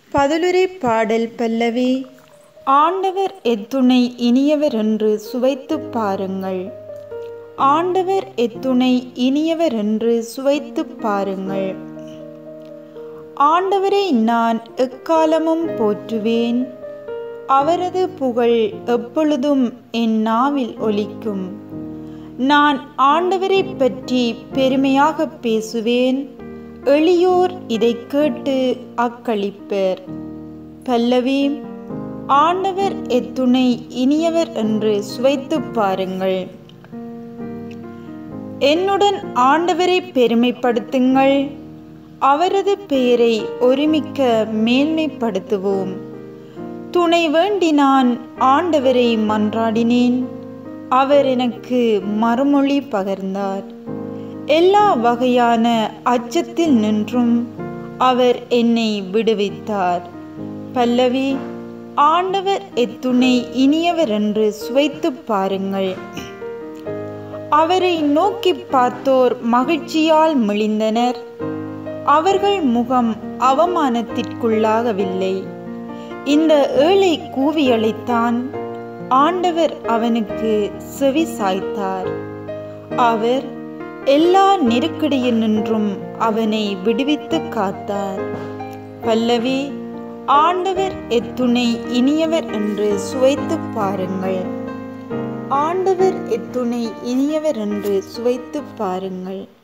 பதிலுரை பாடல் பல்லவி ஆண்டவர் எத்துணை இனியவர் என்று சுவைத்துப் பாருங்கள் ஆண்டவர் எத்துணை இனியவர் என்று சுவைத்துப் பாருங்கள் ஆண்டவரை நான் எக்காலமும் போற்றுவேன் அவரது புகழ் எப்பொழுதும் என் நாவில் ஒலிக்கும் நான் ஆண்டவரைப் பற்றி பெருமையாக பேசுவேன் எளியோர் இதை கேட்டு அக்களிப்பர் பல்லவி ஆண்டவர் எத்துணை இனியவர் என்று சுவைத்துப் பாருங்கள் என்னுடன் ஆண்டவரை பெருமைப்படுத்துங்கள் அவரது பெயரை ஒருமிக்க மேன்மைப்படுத்துவோம் துணை வேண்டி நான் ஆண்டவரை மன்றாடினேன் அவர் எனக்கு மறுமொழி பகர்ந்தார் எல்லா வகையான அச்சத்தில் நின்றும் அவர் என்னை விடுவித்தார் பல்லவி ஆண்டவர் எத்துணை இனியவர் என்று சுவைத்துப் பாருங்கள் அவரை நோக்கி பார்த்தோர் மகிழ்ச்சியால் மெளிந்தனர் அவர்கள் முகம் அவமானத்திற்குள்ளாகவில்லை இந்த ஏழை கூவி அழைத்தான் ஆண்டவர் அவனுக்கு செவி சாய்த்தார் அவர் எல்லா நெருக்கடியினின்றும் அவனை விடுவித்து காத்தார் பல்லவி ஆண்டவர் எத்துணை இனியவர் என்று சுவைத்துப் பாருங்கள் ஆண்டவர் எத்துணை இனியவர் என்று சுவைத்துப் பாருங்கள்